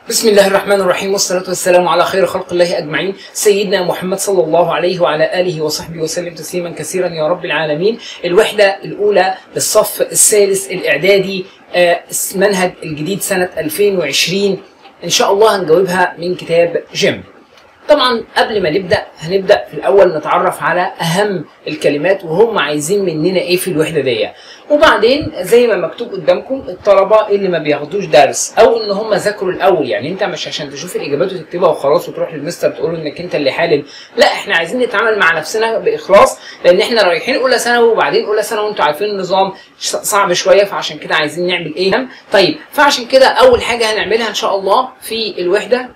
بسم الله الرحمن الرحيم والصلاة والسلام على خير خلق الله أجمعين سيدنا محمد صلى الله عليه وعلى آله وصحبه وسلم تسليما كثيرا يا رب العالمين الوحدة الأولى للصف الثالث الإعدادي آه، منهج الجديد سنة 2020 إن شاء الله هنجاوبها من كتاب جيم طبعا قبل ما نبدا هنبدا في الاول نتعرف على اهم الكلمات وهم عايزين مننا ايه في الوحده دي وبعدين زي ما مكتوب قدامكم الطلبه اللي ما بياخدوش درس او ان هم ذاكروا الاول يعني انت مش عشان تشوف الاجابات وتكتبها وخلاص وتروح للمستر تقول له انك انت اللي حالل لا احنا عايزين نتعامل مع نفسنا باخلاص لان احنا رايحين اولى ثانوي وبعدين اولى ثانوي وانتوا عارفين النظام صعب شويه فعشان كده عايزين نعمل ايه طيب فعشان كده اول حاجه هنعملها ان شاء الله في الوحده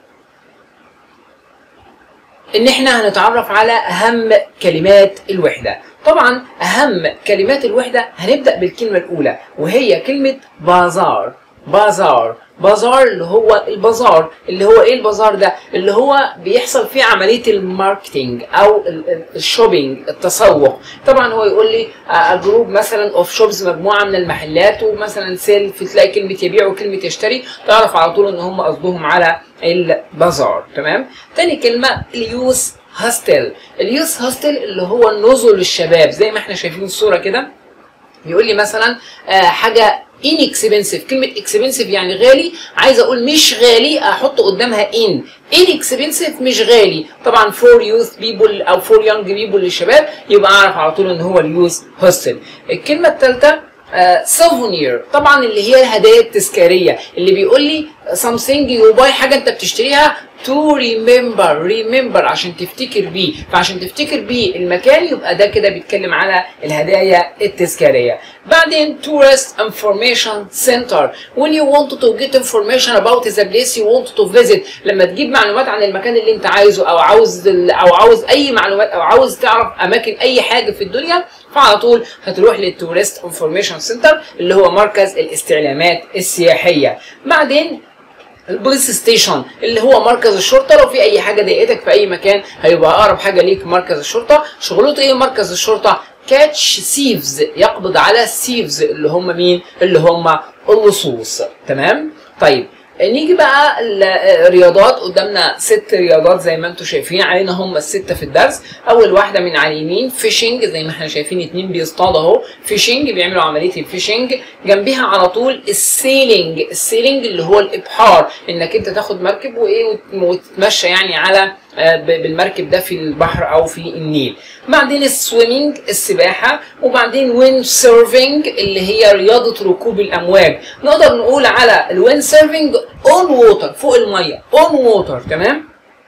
ان احنا هنتعرف على اهم كلمات الوحده طبعا اهم كلمات الوحده هنبدا بالكلمه الاولى وهي كلمه بازار بازار بازار اللي هو البازار اللي هو ايه البازار ده اللي هو بيحصل فيه عمليه الماركتينج او الشوبينج التسوق طبعا هو يقول لي جروب مثلا اوف شوبز مجموعه من المحلات ومثلا سيلف تلاقي كلمه يبيع وكلمه يشتري تعرف على طول ان هم قصدهم على البازار تمام تاني كلمه اليوث هاستل اليوث هاستل اللي هو النزل الشباب زي ما احنا شايفين الصوره كده يقول لي مثلا آه حاجه inexpensive كلمة expensive يعني غالي عايز اقول مش غالي احط قدامها in inexpensive مش غالي طبعا for youth people او for young people للشباب يبقى اعرف على طول ان هو اليوث هوستل الكلمة الثالثة سوفونير uh, طبعا اللي هي الهدايا التذكاريه اللي بيقول لي something you buy حاجه انت بتشتريها to remember remember عشان تفتكر بيه فعشان تفتكر بيه المكان يبقى ده كده بيتكلم على الهدايا التذكاريه بعدين tourist information center when you want to get information about the place you want to visit لما تجيب معلومات عن المكان اللي انت عايزه او عاوز او عاوز اي معلومات او عاوز تعرف اماكن اي حاجه في الدنيا فعلى طول هتروح للتورست انفورميشن سنتر اللي هو مركز الاستعلامات السياحيه بعدين البوليس ستيشن اللي هو مركز الشرطه لو في اي حاجه ضايقتك في اي مكان هيبقى اقرب حاجه ليك مركز الشرطه شغلته ايه مركز الشرطه كاتش سيفز يقبض على السيفز اللي هم مين اللي هم اللصوص تمام طيب نيجي بقى الرياضات قدامنا ست رياضات زي ما انتم شايفين علينا هم الستة في الدرس اول واحدة من على اليمين فيشنج زي ما احنا شايفين اتنين بيصطادوا اهو فيشنج بيعملوا عملية الفيشنج جنبيها على طول السيلينج السيلينج اللي هو الابحار انك انت تاخد مركب وايه وتتمشى يعني على بالمركب ده في البحر او في النيل بعدين السويمنج السباحه وبعدين وين سيرفنج اللي هي رياضه ركوب الامواج نقدر نقول على الوين سيرفنج اون ووتر فوق الميه اون ووتر تمام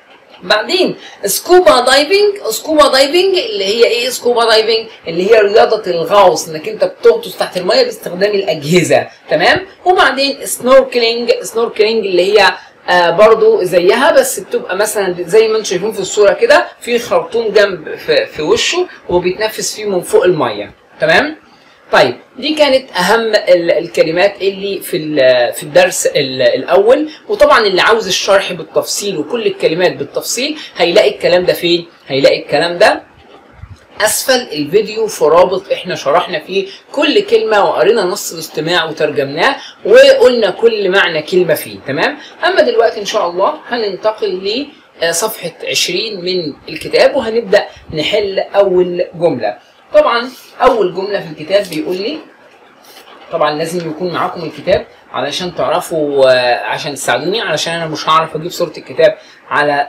بعدين سكوبا دايفنج سكوبا دايفنج اللي هي ايه سكوبا دايفنج اللي هي رياضه الغوص انك انت بتغطس تحت الميه باستخدام الاجهزه تمام وبعدين سنوركلينج سنوركلينج اللي هي آه برضو زيها بس بتبقى مثلا زي ما انتم شايفين في الصوره كده في خرطوم جنب في, في وشه وبيتنفس فيه من فوق الميه تمام طيب دي كانت اهم الكلمات اللي في في الدرس الاول وطبعا اللي عاوز الشرح بالتفصيل وكل الكلمات بالتفصيل هيلاقي الكلام ده فين هيلاقي الكلام ده اسفل الفيديو في رابط احنا شرحنا فيه كل كلمه وقرينا نص الاستماع وترجمناه وقلنا كل معنى كلمه فيه تمام اما دلوقتي ان شاء الله هننتقل لصفحه 20 من الكتاب وهنبدا نحل اول جمله طبعا اول جمله في الكتاب بيقول لي طبعا لازم يكون معاكم الكتاب علشان تعرفوا عشان تساعدوني علشان انا مش هعرف اجيب صوره الكتاب على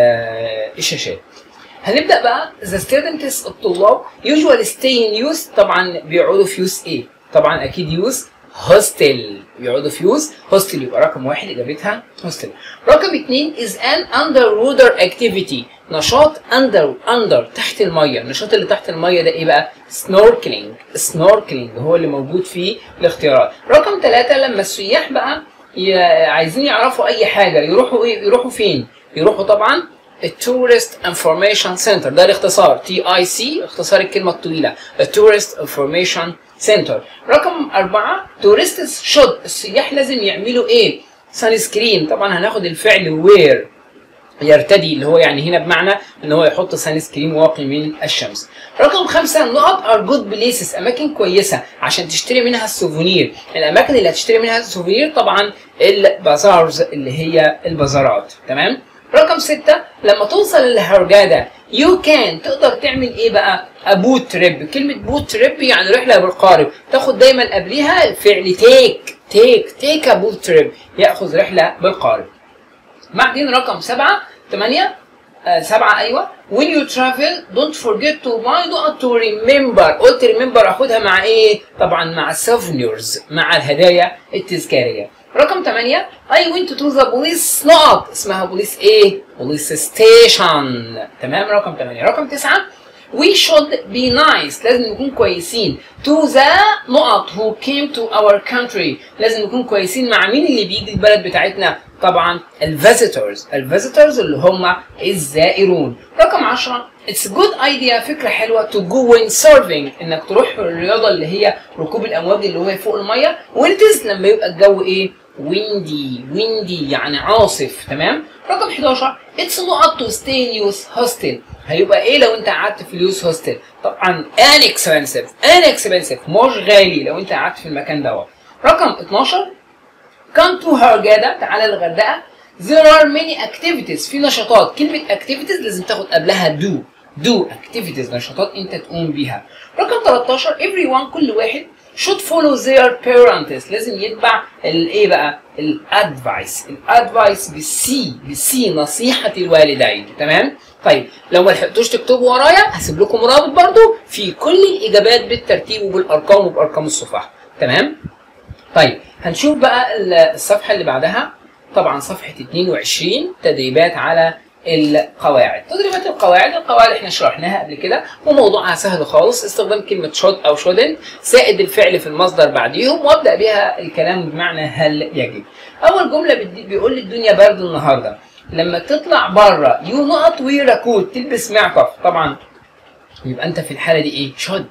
الشاشات هنبدا بقى ذا ستودنتس الطلاب يوجوال ستي ان يوز طبعا بيقعدوا في يوز ايه طبعا اكيد يوز هوستل بيقعدوا في يوز هوستل يبقى رقم واحد اجابتها هوستل رقم اثنين از ان اندر ووتر اكتيفيتي نشاط اندر اندر تحت الميه النشاط اللي تحت الميه ده ايه بقى سنوركلينج سنوركلينج هو اللي موجود في الاختيارات رقم ثلاثة لما السياح بقى عايزين يعرفوا اي حاجه يروحوا ايه يروحوا فين يروحوا طبعا التورست انفورميشن سنتر ده الاختصار تي اي سي اختصار الكلمه الطويله التورست انفورميشن سنتر رقم أربعة تورستس شود السياح لازم يعملوا ايه سان سكرين طبعا هناخد الفعل وير يرتدي اللي هو يعني هنا بمعنى ان هو يحط سان سكرين واقي من الشمس. رقم خمسة نقط ار جود بليسز اماكن كويسه عشان تشتري منها السوفونير، الاماكن اللي هتشتري منها السوفونير طبعا البازارز اللي هي البازارات تمام؟ رقم ستة لما توصل للهرجادة يو كان تقدر تعمل ايه بقى؟ ابوت تريب كلمة بوت تريب يعني رحلة بالقارب تاخد دايما قبليها الفعل تيك تيك تيك ابوت تريب ياخذ رحلة بالقارب بعدين رقم سبعة ثمانية آه سبعة أيوة when you travel don't forget to buy not to remember قلت remember أخدها مع إيه؟ طبعا مع souvenirs مع الهدايا التذكارية رقم 8 I went to the police نقط اسمها بوليس ايه؟ بوليس ستيشن تمام رقم 8 رقم 9 We should be nice لازم نكون كويسين to the نقط who came to our country لازم نكون كويسين مع مين اللي بيجي البلد بتاعتنا طبعا الفيزيتورز الفيزيتورز اللي هم الزائرون رقم 10 It's a good idea فكرة حلوة to go windsurfing انك تروح الرياضة اللي هي ركوب الامواج اللي هو فوق المية ويندز لما يبقى الجو ايه ويندي ويندي يعني عاصف تمام رقم 11 It's not to stay in youth hostel هيبقى ايه لو انت قعدت في اليوث هوستل طبعا ان اكسبنسيف ان اكسبنسيف مش غالي لو انت قعدت في المكان دوت رقم 12 come to هرجادة تعالى الغردقة there are many activities في نشاطات كلمة activities لازم تاخد قبلها do do activities نشاطات انت تقوم بيها رقم 13 everyone كل واحد should follow their parents لازم يتبع الايه بقى الادفايس الادفايس بالسي بالسي نصيحة الوالدين تمام طيب لو ما لحقتوش تكتبوا ورايا هسيب لكم رابط برضو في كل الاجابات بالترتيب وبالارقام وبارقام الصفح تمام طيب هنشوف بقى الصفحه اللي بعدها طبعا صفحه 22 تدريبات على القواعد تدريبات القواعد القواعد احنا شرحناها قبل كده وموضوعها سهل خالص استخدام كلمه شود او شودنت زائد الفعل في المصدر بعديهم وابدا بيها الكلام بمعنى هل يجب اول جمله بيقول لي الدنيا برد النهارده لما تطلع بره يو نقط وير كوت تلبس معطف طبعا يبقى انت في الحاله دي ايه شد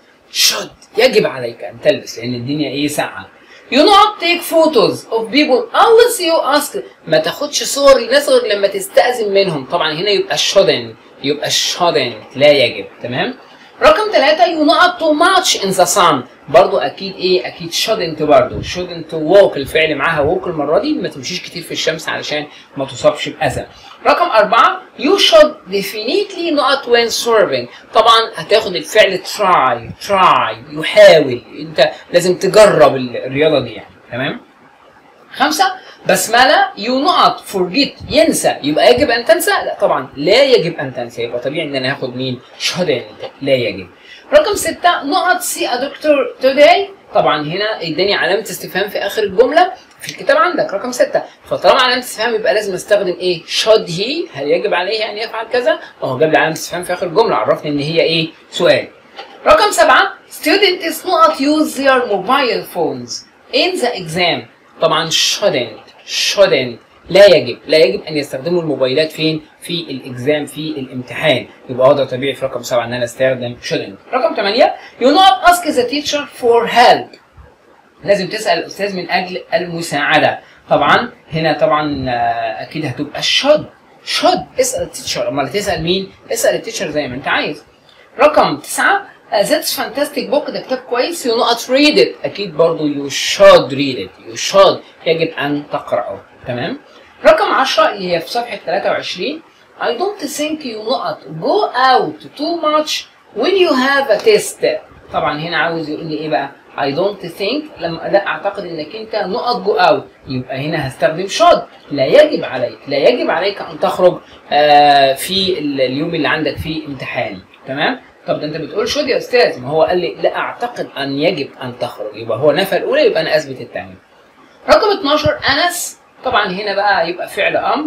شد يجب عليك ان تلبس لان الدنيا ايه ساقعه You not take photos of people unless you ask ما تاخدش صور لناس غير لما تستأذن منهم طبعا هنا يبقى shouldn't يبقى shouldn't لا يجب تمام رقم ثلاثة you not too much in the sun برضو أكيد إيه أكيد shouldn't برضو shouldn't to walk الفعل معاها walk المرة دي ما تمشيش كتير في الشمس علشان ما تصابش بأذى رقم أربعة you should definitely not when serving طبعا هتاخد الفعل try try يحاول أنت لازم تجرب الرياضة دي يعني تمام خمسة بسملة you not forget ينسى يبقى يجب أن تنسى لا طبعا لا يجب أن تنسى يبقى طبيعي إن أنا هاخد مين shouldn't لا يجب رقم ستة not see a doctor today طبعا هنا اداني علامة استفهام في آخر الجملة في الكتاب عندك رقم ستة فطالما علامة استفهام يبقى لازم استخدم ايه should he هل يجب عليه ان يفعل كذا اهو جاب لي علامة استفهام في آخر الجملة عرفني ان هي ايه سؤال رقم سبعة students not use their mobile phones in the exam طبعا shouldn't shouldn't لا يجب لا يجب ان يستخدموا الموبايلات فين في الاكزام في الامتحان يبقى هو ده طبيعي في رقم سبعة ان انا استخدم shouldn't رقم 8 you not ask the teacher for help لازم تسال الاستاذ من اجل المساعده طبعا هنا طبعا اكيد هتبقى should should اسال التيتشر امال تسال مين اسال التيتشر زي ما انت عايز رقم تسعة ذاتس فانتاستيك بوك ده كتاب كويس يو نوت ريد ات اكيد برضو يو شود ريد ات يو شود يجب ان تقراه تمام رقم 10 اللي هي في صفحه 23 I don't think you not go out too much when you have a test طبعا هنا عاوز يقول لي ايه بقى I don't think لما لا اعتقد انك انت نقط جو اوت يبقى هنا هستخدم should لا يجب عليك لا يجب عليك ان تخرج آه في اليوم اللي عندك فيه امتحان تمام طب ده انت بتقول شود يا استاذ ما هو قال لي لا اعتقد ان يجب ان تخرج يبقى هو نفى الاولى يبقى انا اثبت الثانيه رقم 12 انس طبعا هنا بقى يبقى فعل امر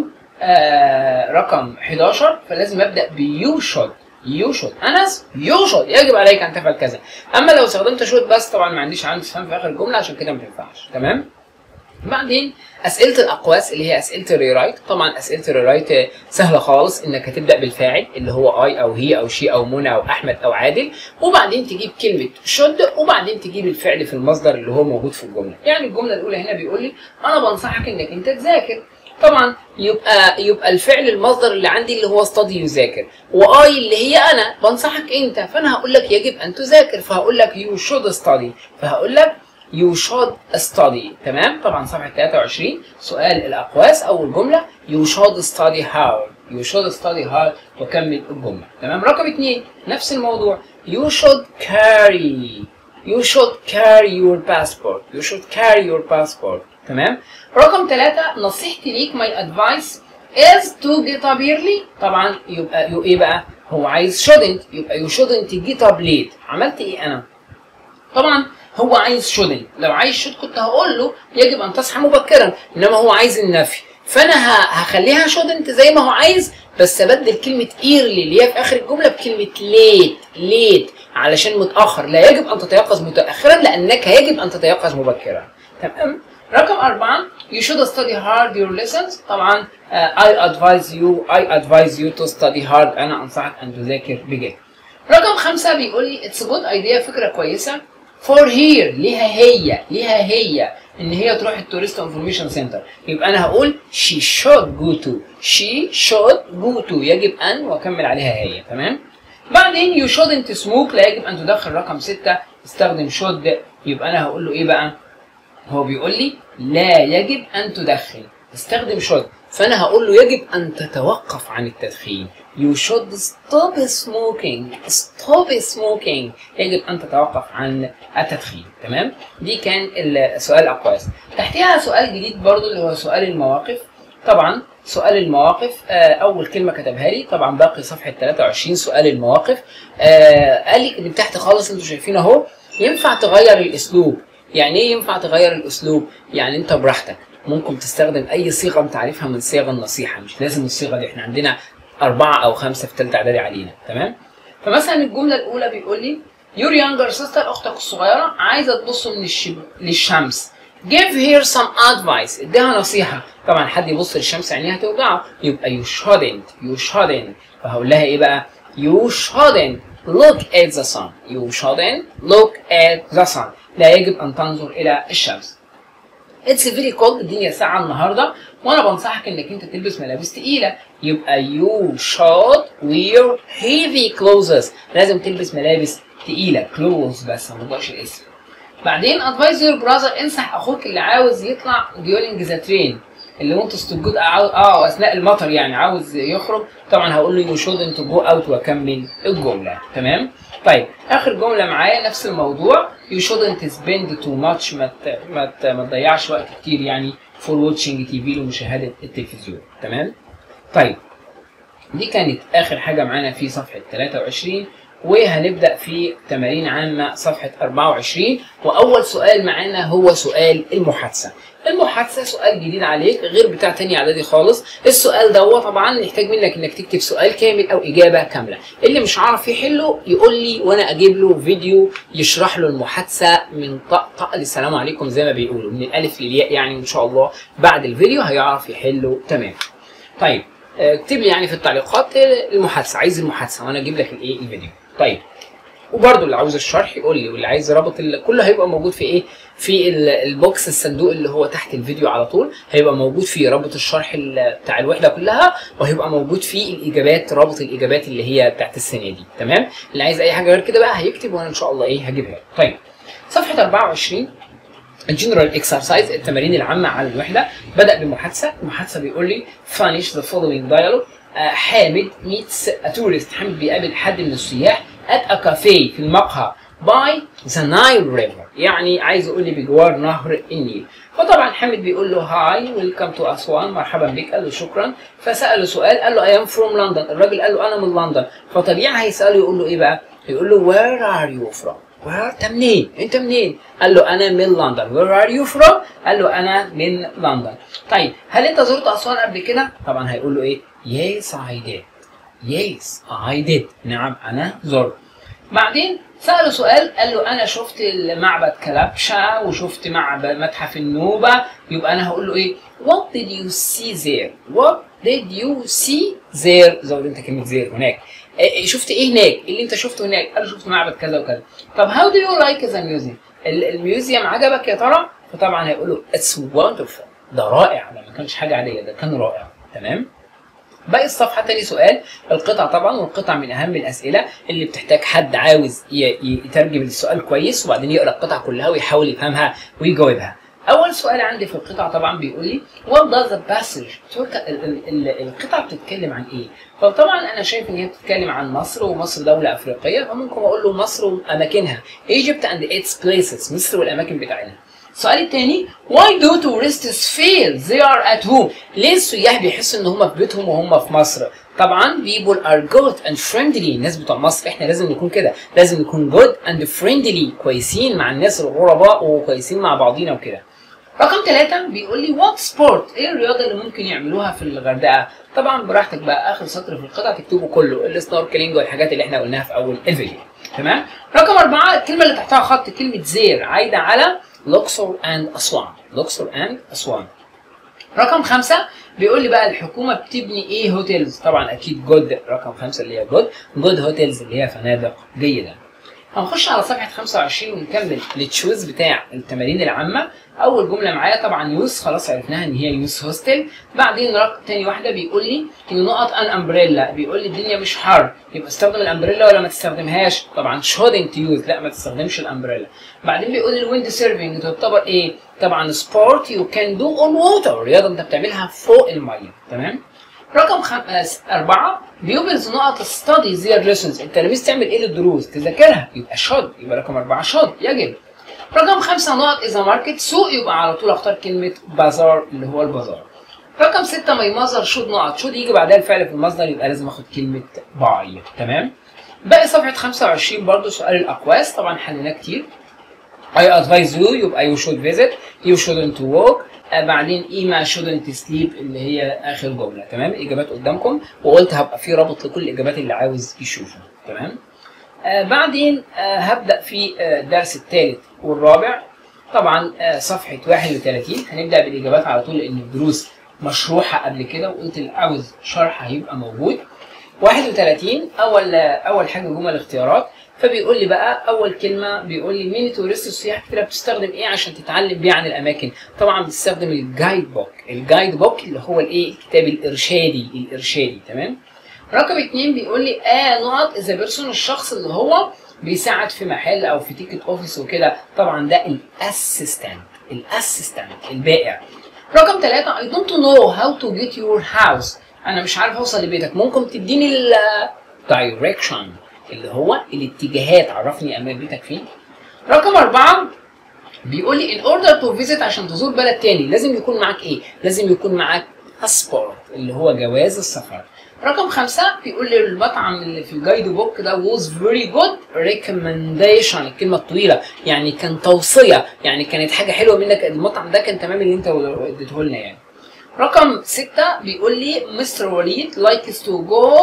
آه رقم 11 فلازم ابدا بيو شود يو شود انس يو شود يجب عليك ان تفعل كذا اما لو استخدمت شود بس طبعا ما عنديش عندي فهم في اخر الجمله عشان كده ما تنفعش تمام بعدين اسئله الاقواس اللي هي اسئله الريرايت طبعا اسئله الريرايت سهله خالص انك هتبدا بالفاعل اللي هو اي او هي او شي او منى او احمد او عادل وبعدين تجيب كلمه شد وبعدين تجيب الفعل في المصدر اللي هو موجود في الجمله يعني الجمله الاولى هنا بيقول لي انا بنصحك انك انت تذاكر طبعا يبقى يبقى الفعل المصدر اللي عندي اللي هو study يذاكر واي اللي هي انا بنصحك انت فانا هقول لك يجب ان تذاكر فهقول لك you should study فهقول لك you should study تمام طبعا صفحه 23 سؤال الاقواس اول جمله you should study hard you should study hard وكمل الجمله تمام رقم اثنين نفس الموضوع you should carry you should carry your passport you should carry your passport تمام رقم ثلاثة نصيحتي ليك my advice is to get up early طبعا يبقى يو ايه بقى هو عايز shouldn't يبقى you shouldn't get up late عملت ايه انا طبعا هو عايز shouldn't لو عايز should كنت هقول له يجب ان تصحى مبكرا انما هو عايز النفي فانا ه- هخليها shouldn't زي ما هو عايز بس ابدل كلمه early اللي هي في اخر الجمله بكلمه late late علشان متاخر لا يجب ان تتيقظ متاخرا لانك يجب ان تتيقظ مبكرا تمام رقم أربعة you should study hard your lessons طبعا uh, I advise you I advise you to study hard أنا أنصحك أن تذاكر بجد رقم خمسة بيقول لي it's a good idea فكرة كويسة for here ليها هي ليها هي ان هي تروح التورست انفورميشن سنتر يبقى انا هقول she should go to she should go to يجب ان واكمل عليها هي تمام بعدين you shouldn't smoke لا يجب ان تدخن رقم ستة استخدم should يبقى انا هقول له ايه بقى هو بيقول لي لا يجب ان تدخن استخدم should فانا هقول له يجب ان تتوقف عن التدخين you should stop smoking stop smoking يجب ان تتوقف عن التدخين تمام دي كان السؤال الاقواس تحتها سؤال جديد برضو اللي هو سؤال المواقف طبعا سؤال المواقف آه، اول كلمه كتبها لي طبعا باقي صفحه 23 سؤال المواقف آه، قال لي اللي تحت خالص انتوا شايفين اهو ينفع تغير الاسلوب يعني ايه ينفع تغير الاسلوب يعني انت براحتك ممكن تستخدم اي صيغه انت عارفها من صيغ النصيحه مش لازم الصيغه دي احنا عندنا اربعه او خمسه في ثالثه اعدادي علينا تمام فمثلا الجمله الاولى بيقول لي يور يانجر سيستر اختك الصغيره عايزه تبص من الشب... للشمس give her some advice اديها نصيحه طبعا حد يبص للشمس عينيها توجعه يبقى you shouldn't you shouldn't فهقول لها ايه بقى you shouldn't look at the sun you shouldn't look at the sun لا يجب ان تنظر الى الشمس اتس فيري كولد الدنيا ساقعه النهارده وانا بنصحك انك انت تلبس ملابس تقيله يبقى you should wear heavy clothes لازم تلبس ملابس تقيله clothes بس ما تنطقش الاسم بعدين advise your brother انصح اخوك اللي عاوز يطلع during the train اللي وانت استوجد اه اثناء المطر يعني عاوز يخرج طبعا هقول له you shouldn't go out واكمل الجمله تمام طيب اخر جمله معايا نفس الموضوع you shouldn't spend too much ما ت- ما ت- ما تضيعش وقت كتير يعني for watching TV لمشاهده التلفزيون تمام طيب دي كانت اخر حاجه معانا في صفحه 23 وهنبدا في تمارين عامه صفحه 24 واول سؤال معانا هو سؤال المحادثه المحادثه سؤال جديد عليك غير بتاع تاني اعدادي خالص السؤال ده طبعا يحتاج منك انك تكتب سؤال كامل او اجابه كامله اللي مش عارف يحله يقول لي وانا اجيب له فيديو يشرح له المحادثه من طق طق للسلام عليكم زي ما بيقولوا من الالف للياء يعني ان شاء الله بعد الفيديو هيعرف يحله تمام طيب آه، اكتب لي يعني في التعليقات آه، المحادثه عايز المحادثه وانا اجيب لك الايه الفيديو طيب وبرده اللي عاوز الشرح يقول لي واللي عايز رابط ال... كله هيبقى موجود في ايه في ال- البوكس الصندوق اللي هو تحت الفيديو على طول هيبقى موجود فيه رابط الشرح ال- بتاع الوحده كلها وهيبقى موجود فيه الاجابات رابط الاجابات اللي هي بتاعت السنه دي تمام اللي عايز اي حاجه غير كده بقى هيكتب وانا ان شاء الله ايه هجيبها له. طيب صفحه 24 الجنرال اكسرسايز التمارين العامه على الوحده بدا بمحادثه المحادثه بيقول لي finish the following dialogue آه، حامد meets a tourist حامد بيقابل حد من السياح at a cafe في المقهى by the Nile River يعني عايز يقول لي بجوار نهر النيل فطبعا حامد بيقول له هاي ويلكم تو اسوان مرحبا بك قال له شكرا فساله سؤال قال له اي ام فروم لندن الراجل قال له انا من لندن فطبيعي هيساله يقول له ايه بقى يقول له وير ار يو فروم وير انت منين انت منين قال له انا من لندن وير ار يو فروم قال له انا من لندن طيب هل انت زرت اسوان قبل كده طبعا هيقول له ايه يس اي ديد يس اي ديد نعم انا زرت بعدين سأله سؤال قال له أنا شفت المعبد كلبشة وشفت معبد متحف النوبة يبقى أنا هقول له إيه What did you see there What did you see there زود أنت كلمة there هناك إيه شفت إيه هناك اللي أنت شفته هناك قال له شفت معبد كذا وكذا طب how do you like the museum ال- الميوزيوم عجبك يا ترى فطبعا هيقول له It's wonderful ده رائع ده ما كانش حاجه عاديه ده كان رائع تمام باقي الصفحه تاني سؤال القطع طبعا والقطع من اهم الاسئله اللي بتحتاج حد عاوز ي- ي- يترجم السؤال كويس وبعدين يقرا القطع كلها ويحاول يفهمها ويجاوبها اول سؤال عندي في القطع طبعا بيقول لي what does the passage talk ال- ال- ال- القطعه بتتكلم عن ايه فطبعا انا شايف ان هي بتتكلم عن مصر ومصر دوله افريقيه فممكن اقول له مصر واماكنها Egypt and its places مصر والاماكن بتاعتها السؤال الثاني why do tourists feel they are at home ليه السياح بيحسوا ان هم في بيتهم وهم في مصر طبعا people are good and friendly الناس بتوع مصر احنا لازم نكون كده لازم نكون good and friendly كويسين مع الناس الغرباء وكويسين مع بعضينا وكده رقم ثلاثة بيقول لي وات سبورت ايه الرياضة اللي ممكن يعملوها في الغردقة؟ طبعا براحتك بقى اخر سطر في القطعة تكتبه كله السنوركلينج والحاجات اللي احنا قلناها في اول الفيديو تمام؟ رقم أربعة الكلمة اللي تحتها خط كلمة زير عايدة على لوكسور اند أسوان لوكسور اند أسوان رقم خمسة بيقول لي بقى الحكومة بتبني ايه هوتيلز طبعا اكيد جود رقم خمسة اللي هي جود جود هوتيلز اللي هي فنادق جيدة هنخش على صفحة 25 ونكمل التشويز بتاع التمارين العامة أول جملة معايا طبعا يوز خلاص عرفناها إن هي يوز هوستل بعدين رقم تاني واحدة بيقول لي إن نقط أن أمبريلا بيقول لي الدنيا مش حر يبقى استخدم الأمبريلا ولا ما تستخدمهاش طبعا شودنت يوز لا ما تستخدمش الأمبريلا بعدين بيقول لي الويند سيرفنج تعتبر إيه طبعا سبورت يو كان دو اون ووتر رياضة أنت بتعملها فوق المية تمام رقم خمس أربعة بيوبلز نقط ستادي زير ليسونز التلاميذ تعمل إيه للدروس تذاكرها يبقى شود يبقى رقم أربعة شود يجب رقم خمسة نقط إذا ماركت سوق يبقى على طول أختار كلمة بازار اللي هو البازار رقم ستة ماي مازر شود نقط شود يجي بعدها الفعل في المصدر يبقى لازم آخد كلمة باي تمام باقي صفحة 25 برضو سؤال الأقواس طبعا حليناه كتير I advise you يبقى you should visit you shouldn't walk آه بعدين إيما shouldn't sleep اللي هي آخر جملة تمام الإجابات قدامكم وقلت هبقى في رابط لكل الإجابات اللي عاوز يشوفها تمام آه بعدين آه هبدأ في آه الدرس الثالث والرابع طبعا آه صفحة 31 هنبدأ بالإجابات على طول لأن الدروس مشروحة قبل كده وقلت اللي عاوز شرح هيبقى موجود 31 أول أول حاجة جمل الاختيارات فبيقول لي بقى اول كلمه بيقول لي مين تورست السياح كتير بتستخدم ايه عشان تتعلم بيه عن الاماكن طبعا بتستخدم الجايد بوك الجايد بوك اللي هو الايه الكتاب الارشادي الارشادي تمام رقم اتنين بيقول لي اه نقط اذا بيرسون الشخص اللي هو بيساعد في محل او في تيكت اوفيس وكده طبعا ده الاسيستنت الاسيستنت البائع رقم ثلاثة I don't know how to get your house أنا مش عارف أوصل لبيتك ممكن تديني ال direction اللي هو الاتجاهات عرفني أمان بيتك فين رقم أربعة بيقول لي in order to visit عشان تزور بلد تاني لازم يكون معاك إيه؟ لازم يكون معاك passport اللي هو جواز السفر رقم خمسة بيقول لي المطعم اللي في الجايد بوك ده was very good recommendation الكلمة الطويلة يعني كان توصية يعني كانت حاجة حلوة منك المطعم ده كان تمام اللي انت اديته لنا يعني رقم ستة بيقول لي مستر وليد likes to go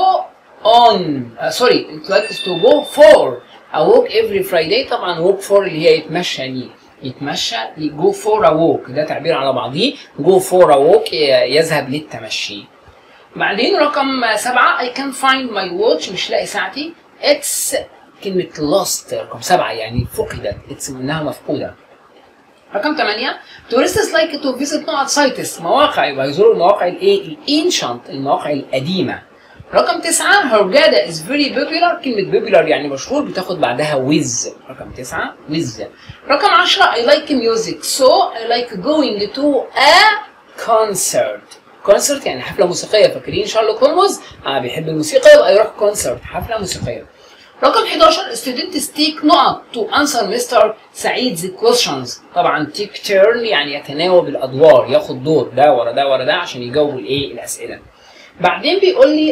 on uh, sorry likes to go for a walk every Friday طبعا walk for اللي هي يتمشى يعني يتمشى go for a walk ده تعبير على بعضيه go for a walk يذهب للتمشي بعدين رقم سبعة I can find my watch مش لاقي ساعتي it's كلمة lost رقم سبعة يعني فقدت it's منها مفقودة رقم 8 tourists like to visit نقط sites مواقع يبقى يزوروا المواقع الايه الانشنت المواقع القديمة رقم تسعة هرجادا is very popular كلمة popular يعني مشهور بتاخد بعدها with رقم تسعة with رقم عشرة I like music so I like going to a concert كونسرت يعني حفلة موسيقية فاكرين شارلوك هولمز آه بيحب الموسيقى يبقى يروح كونسرت حفلة موسيقية رقم 11 students take نقط to answer Mr. سعيد's questions طبعا take turn يعني يتناوب الادوار ياخد دور ده ورا ده ورا ده عشان يجاوبوا الايه الاسئله بعدين بيقول لي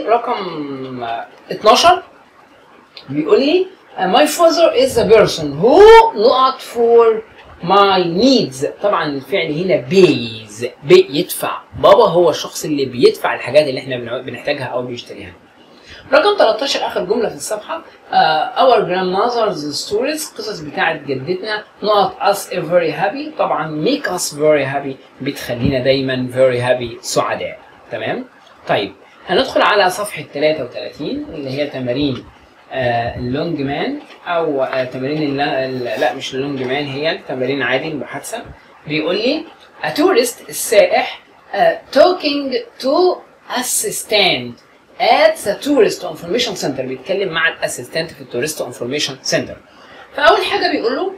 رقم 12 بيقول لي my father is the person who نقط for my needs طبعا الفعل هنا pays بي يدفع بابا هو الشخص اللي بيدفع الحاجات اللي احنا بنحتاجها او بيشتريها رقم 13 اخر جمله في الصفحه uh, our grandmother's stories قصص بتاعت جدتنا نقط us very happy طبعا make us very happy بتخلينا دايما very happy سعداء تمام طيب هندخل على صفحه 33 اللي هي تمارين آه اللونج مان او آه تمارين لا, لا مش اللونج مان هي تمارين عادي المحادثه بيقول لي a tourist السائح uh, talking to assistant at the tourist information center بيتكلم مع الاسيستنت في التورست انفورميشن سنتر فاول حاجه بيقول له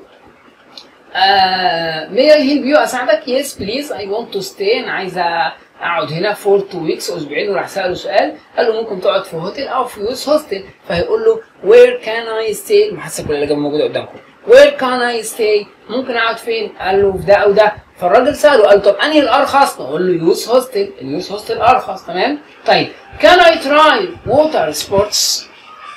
uh, may I help you اساعدك yes please I want to stay انا عايز اقعد هنا for two weeks اسبوعين وراح ساله سؤال قال له ممكن تقعد في هوتيل او في يوز هوستل فهيقول له where can I stay المحادثه كلها اللي موجوده قدامكم where can I stay ممكن اقعد فين قال له في ده او ده فالراجل ساله قال له طب انهي الارخص نقول له يوز هوستل اليوز هوستل ارخص تمام طيب can I try water sports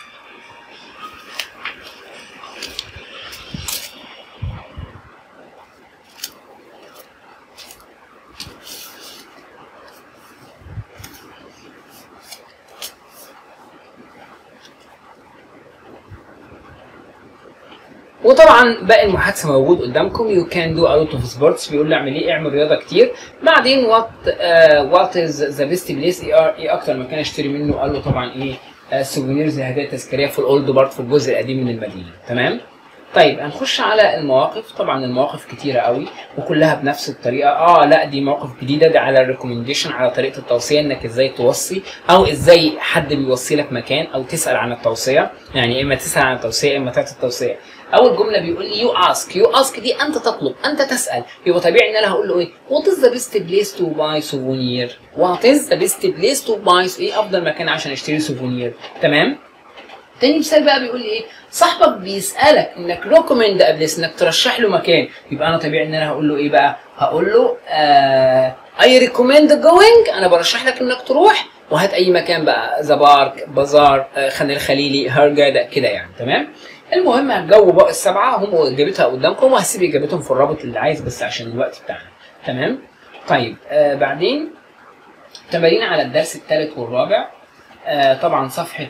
وطبعا باقي المحادثه موجود قدامكم يو كان دو ا لوت اوف سبورتس بيقول لي اعمل ايه اعمل رياضه كتير بعدين وات وات از ذا بيست بليس ايه اكتر مكان اشتري منه قال له طبعا ايه سوفينيرز هدايا تذكاريه في الاولد بارت في الجزء القديم من المدينه تمام طيب هنخش على المواقف طبعا المواقف كتيره قوي وكلها بنفس الطريقه اه لا دي مواقف جديده دي على الريكومنديشن على طريقه التوصيه انك ازاي توصي او ازاي حد بيوصي لك مكان او تسال عن التوصيه يعني اما تسال عن التوصيه اما تعطي التوصيه اول جمله بيقول لي يو اسك يو اسك دي انت تطلب انت تسال يبقى طبيعي ان انا هقول له ايه وات از ذا بيست بليس تو باي سوفونير وات از ذا بيست بليس تو باي ايه افضل مكان عشان اشتري سوفونير تمام تاني مثال بقى بيقول لي ايه صاحبك بيسالك انك ريكومند ابليس انك ترشح له مكان يبقى انا طبيعي ان انا هقول له ايه بقى هقول له اي ريكومند جوينج انا برشح لك انك تروح وهات اي مكان بقى ذا بارك بازار آه خان الخليلي هرجاده كده يعني تمام المهم هتجاوبوا بقى السبعه هم اجابتها قدامكم وهسيب اجابتهم في الرابط اللي عايز بس عشان الوقت بتاعنا تمام طيب آه بعدين تمارين على الدرس الثالث والرابع آه طبعا صفحه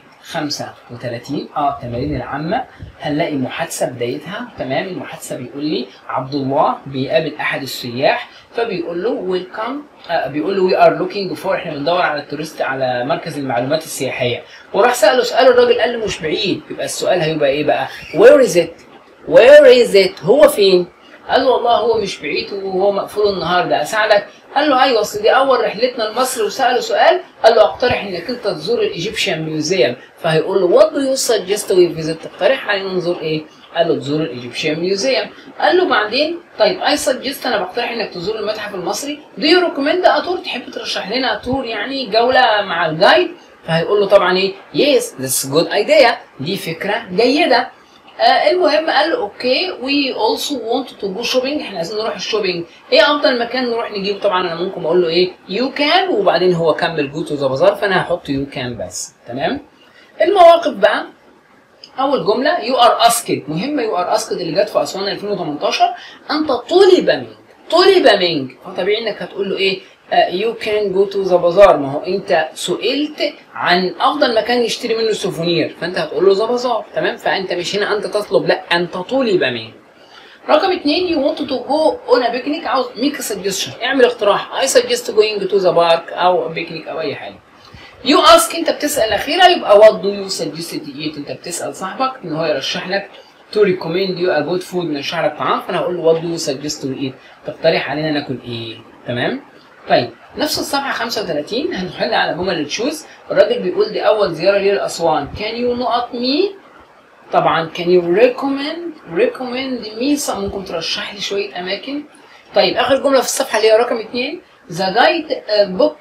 35 اه التمارين العامه هنلاقي محادثه بدايتها تمام المحادثه بيقول لي عبد الله بيقابل احد السياح فبيقول له ويلكم آه بيقول له وي ار لوكينج فور احنا بندور على التورست على مركز المعلومات السياحيه وراح ساله سؤال الراجل قال له مش بعيد يبقى السؤال هيبقى ايه بقى وير از ات وير از ات هو فين قال له والله هو مش بعيد وهو مقفول النهارده اساعدك قال له ايوه اصل دي اول رحلتنا لمصر وساله سؤال قال له اقترح انك انت تزور الايجيبشن ميوزيوم فهيقول له وات دو يو سجست وي فيزيت تقترح علينا نزور ايه؟ قال له تزور الايجيبشن ميوزيوم قال له بعدين طيب اي سجست انا بقترح انك تزور المتحف المصري دو يو ريكومند ا تور تحب ترشح لنا تور يعني جوله مع الجايد فهيقول له طبعا ايه يس ذس جود ايديا دي فكره جيده آه المهم قال له اوكي وي اولسو ونت تو جو شوبينج احنا عايزين نروح الشوبينج ايه افضل مكان نروح نجيبه طبعا انا ممكن اقول له ايه يو كان وبعدين هو كمل جو تو ذا بازار فانا هحط يو كان بس تمام المواقف بقى اول جمله يو ار اسكد مهمه يو ار اسكد اللي جت في اسوان 2018 انت طلب منك طلب منك فطبيعي انك هتقول له ايه يو كان جو تو ذا بازار ما هو انت سئلت عن افضل مكان يشتري منه سوفونير فانت هتقول له ذا بازار تمام فانت مش هنا انت تطلب لا انت طلب منك رقم اثنين يو ونت تو جو اون ا بيكنيك عاوز ميك سجستشن اعمل اقتراح اي سجست جوينج تو ذا بارك او بيكنيك او اي حاجه يو اسك انت بتسال الاخيره يبقى وات دو يو سجست ايت انت بتسال صاحبك ان هو يرشح لك تو ريكومند يو ا جود فود نرشح لك طعام فانا هقول له وات دو يو سجست تو ايت تقترح علينا ناكل ايه تمام طيب نفس الصفحه 35 هنحل على جمل تشوز الراجل بيقول دي اول زياره لي لاسوان كان يو نقط مي طبعا كان يو ريكومند ريكومند مي ممكن ترشح لي شويه اماكن طيب اخر جمله في الصفحه اللي هي رقم 2 ذا جايد بوك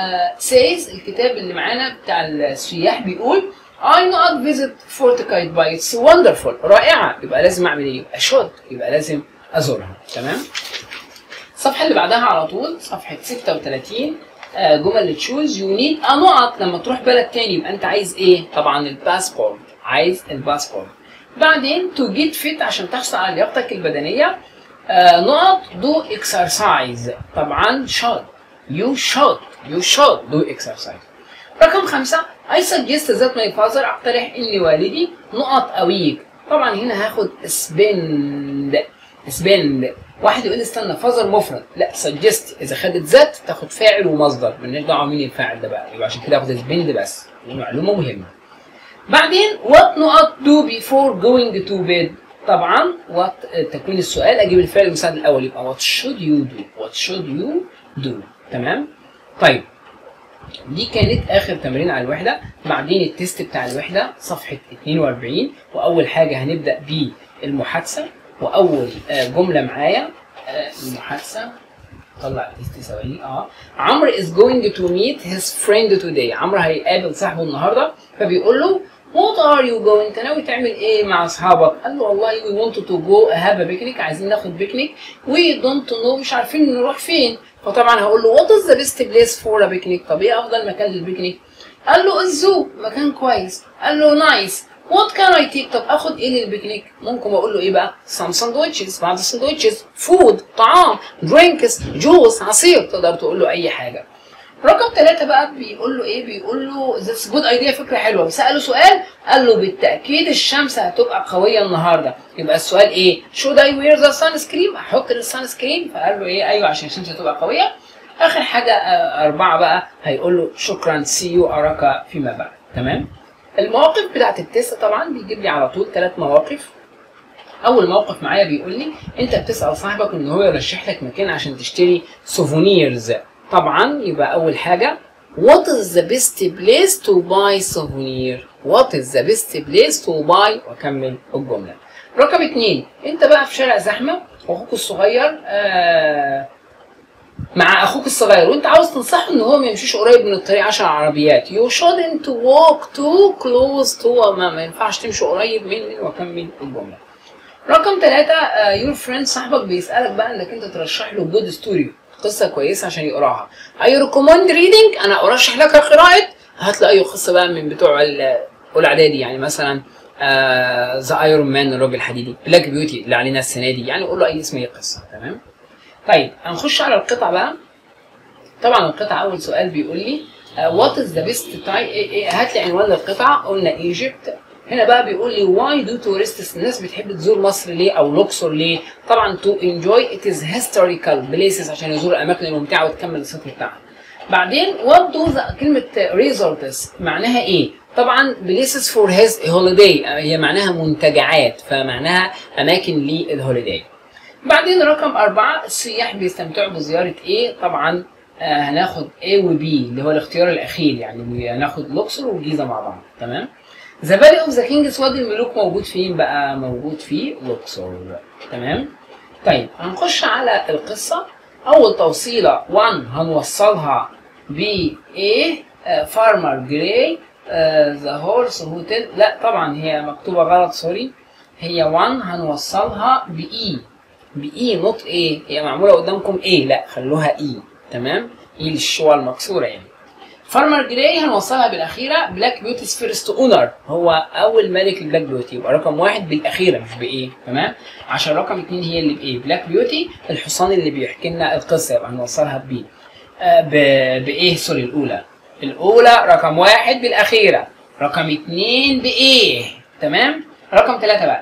سيز الكتاب اللي معانا بتاع السياح بيقول I not visit Fort Kite It's wonderful رائعة يبقى لازم أعمل إيه؟ يبقى should يبقى لازم أزورها تمام؟ الصفحة اللي بعدها على طول صفحة 36 آه جمل تشوز يو نيد ا نقط لما تروح بلد تاني يبقى أنت عايز إيه؟ طبعا الباسبورت عايز الباسبورت بعدين تو جيت فيت عشان تحصل على لياقتك البدنية آه نقط دو اكسرسايز طبعا should you should you should do exercise رقم خمسة I suggest that my father أقترح إن والدي نقط a week طبعا هنا هاخد spend spend واحد يقول لي استنى فازر مفرد لا suggest إذا خدت ذات تاخد فاعل ومصدر مالناش دعوة مين الفاعل ده بقى يبقى عشان كده آخد spend بس دي معلومة مهمة بعدين what نقط do before going to bed طبعا وات تكوين السؤال اجيب الفعل المساعد الاول يبقى what should you do what should you do تمام طيب دي كانت اخر تمرين على الوحده بعدين التيست بتاع الوحده صفحه 42 واول حاجه هنبدا بالمحادثه واول آه، جمله معايا آه، المحادثه طلع التيست ثواني اه عمرو is going to meet his friend today عمرو هيقابل صاحبه النهارده فبيقول له What are you going انت ناوي تعمل ايه مع اصحابك؟ قال له والله we want to go have a picnic عايزين ناخد بيكنيك we don't know مش عارفين نروح فين فطبعا هقول له what is the best place for a picnic طب ايه افضل مكان للبيكنيك؟ قال له الزو مكان كويس قال له نايس وات كان اي تيك طب اخد ايه للبيكنيك ممكن اقول له ايه بقى سام ساندويتشز بعض الساندويتشز فود طعام درينكس جوس عصير تقدر تقول له اي حاجه رقم ثلاثة بقى بيقول له ايه بيقول له ذاتس جود ايديا فكرة حلوة سأله سؤال قال له بالتأكيد الشمس هتبقى قوية النهاردة يبقى السؤال ايه should I wear the sunscreen احط السان سكرين فقال له ايه ايوه عشان الشمس هتبقى قوية اخر حاجة آه، أربعة بقى هيقول له شكرا سي يو أراك فيما بعد تمام المواقف بتاعت التست طبعا بيجيب لي على طول ثلاث مواقف اول موقف معايا بيقول لي انت بتسال صاحبك ان هو يرشح لك مكان عشان تشتري سوفونيرز طبعا يبقى اول حاجه What is the best place to buy souvenir? What is the best place to buy? واكمل الجمله. رقم اتنين انت بقى في شارع زحمه واخوك الصغير آه مع اخوك الصغير وانت عاوز تنصحه ان هو ما يمشيش قريب من الطريق عشان العربيات you shouldn't walk too close to ما, ما ينفعش تمشي قريب من واكمل الجمله رقم ثلاثة يور فريند صاحبك بيسألك بقى انك انت ترشح له جود ستوري قصة كويسة عشان يقراها I recommend reading انا ارشح لك قراءة هات له اي قصة بقى من بتوع ال- الاعدادي يعني مثلا ذا ايرون مان الراجل الحديدي بلاك بيوتي اللي علينا السنة دي يعني قول له اي اسم اي قصة تمام طيب هنخش على القطع بقى طبعا القطعة أول سؤال بيقول لي وات از ذا بيست تايم هات لي عنوان للقطعة قلنا ايجيبت هنا بقى بيقول لي واي دو tourists الناس بتحب تزور مصر ليه او الاقصر ليه؟ طبعا تو انجوي ات از هيستوريكال بليسز عشان يزور الاماكن الممتعه وتكمل السطر بتاعها. بعدين وات دو كلمه ريزورتس معناها ايه؟ طبعا بليسز فور هيز هوليداي هي معناها منتجعات فمعناها اماكن للهوليداي. بعدين رقم أربعة السياح بيستمتعوا بزيارة إيه؟ طبعا آه هناخد A و B اللي هو الاختيار الأخير يعني هناخد الأقصر والجيزة مع بعض تمام؟ ذا فالي اوف ذا كينجز وادي الملوك موجود فين بقى؟ موجود في الأقصر تمام؟ طيب هنخش على القصة أول توصيلة 1 هنوصلها ب A فارمر جراي ذا هورس هوتيل لا طبعا هي مكتوبة غلط سوري هي 1 هنوصلها بإي بإي نوت إيه هي معمولة قدامكم إيه لا خلوها إي تمام إي للشوى المكسورة يعني فارمر جراي هنوصلها بالاخيره بلاك بيوتيز فيرست اونر هو اول ملك البلاك بيوتي يبقى رقم واحد بالاخيره مش بايه تمام عشان رقم اتنين هي اللي بايه بلاك بيوتي الحصان اللي بيحكي لنا القصه يبقى هنوصلها ببي آه ب... بايه سوري الاولى الاولى رقم واحد بالاخيره رقم اتنين بايه تمام رقم ثلاثة بقى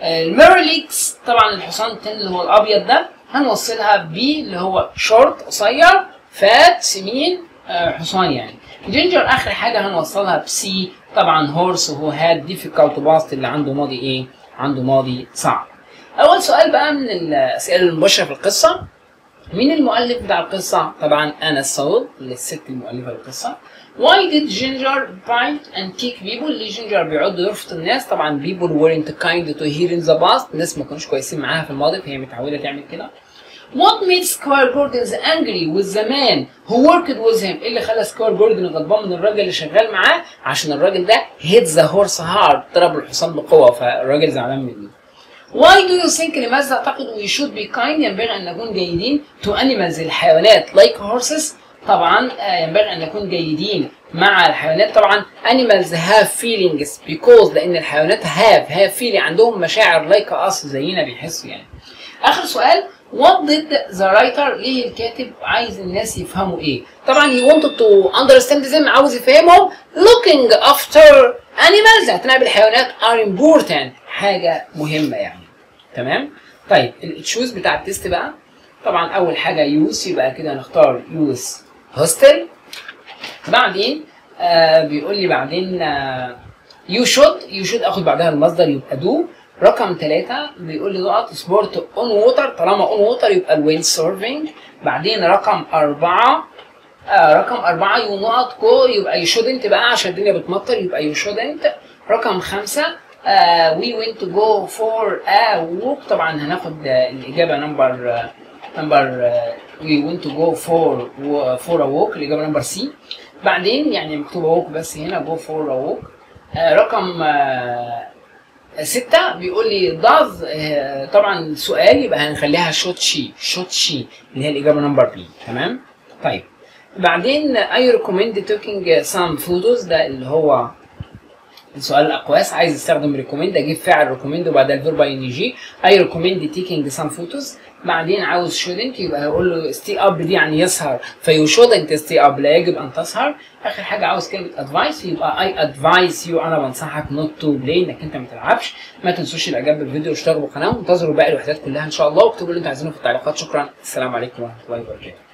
الميرليكس طبعا الحصان التاني اللي هو الابيض ده هنوصلها بي اللي هو شورت قصير فات سمين آه، حصان يعني جينجر اخر حاجه هنوصلها بسي طبعا هورس وهو هاد ديفيكالت باست اللي عنده ماضي ايه عنده ماضي صعب اول سؤال بقى من الاسئله المباشره في القصه مين المؤلف بتاع القصة؟ طبعا أنا الصوت للست المؤلفة للقصة. Why did Ginger bite and kick people؟ ليه جينجر بيعض ويرفض الناس؟ طبعا people weren't kind to her in the past. الناس ما كانوش كويسين معاها في الماضي فهي متعودة تعمل كده. What made Squire Gordon angry with the man who worked with him؟ ايه اللي خلى سكوير جوردن غضبان من الراجل اللي شغال معاه؟ عشان الراجل ده hit the horse hard ضرب الحصان بقوة فالراجل زعلان منه. Why do you think لماذا تعتقد we should be kind ينبغي أن نكون جيدين to animals الحيوانات like horses طبعا آه، ينبغي أن نكون جيدين مع الحيوانات طبعا animals have feelings because لأن الحيوانات have have feeling عندهم مشاعر like us زينا بيحسوا يعني آخر سؤال What did the writer ليه الكاتب عايز الناس يفهموا ايه؟ طبعا he wanted to understand them عاوز يفهمهم looking after animals اعتناء بالحيوانات are important حاجة مهمة يعني تمام طيب التشوز بتاع التست بقى طبعا اول حاجه يوز يبقى كده هنختار يوز هوستل بعدين آه بيقول لي بعدين يو شود يو شود اخد بعدها المصدر يبقى دو رقم ثلاثة بيقول لي نقط سبورت اون ووتر طالما اون ووتر يبقى الويند سيرفنج بعدين رقم أربعة آه رقم أربعة يو نقط جو يبقى يو شودنت بقى عشان الدنيا بتمطر يبقى يو شودنت رقم خمسة وي وينت تو جو فور ا ووك طبعا هناخد آه، الإجابة نمبر نمبر وي وينت تو جو فور فور ا ووك الإجابة نمبر سي بعدين يعني مكتوبة ووك بس هنا جو فور ا ووك رقم آه، ستة بيقول لي داز طبعا سؤال يبقى هنخليها شوت شي شوت شي اللي هي الإجابة نمبر بي تمام طيب بعدين I recommend taking some photos ده اللي هو سؤال الاقواس عايز استخدم ريكومند اجيب فعل ريكومند وبعدها الفيرب ان جي اي ريكومند تيكينج سام فوتوز بعدين عاوز شودنت يبقى هقول له ستي اب دي يعني يسهر فيو شودنت ستي اب لا يجب ان تسهر اخر حاجه عاوز كلمه ادفايس يبقى اي ادفايس يو انا بنصحك نوت تو بلاي انك انت ما تلعبش ما تنسوش الاعجاب بالفيديو واشتركوا بالقناه وانتظروا باقي الوحدات كلها ان شاء الله واكتبوا اللي انتوا عايزينه في التعليقات شكرا السلام عليكم ورحمه الله وبركاته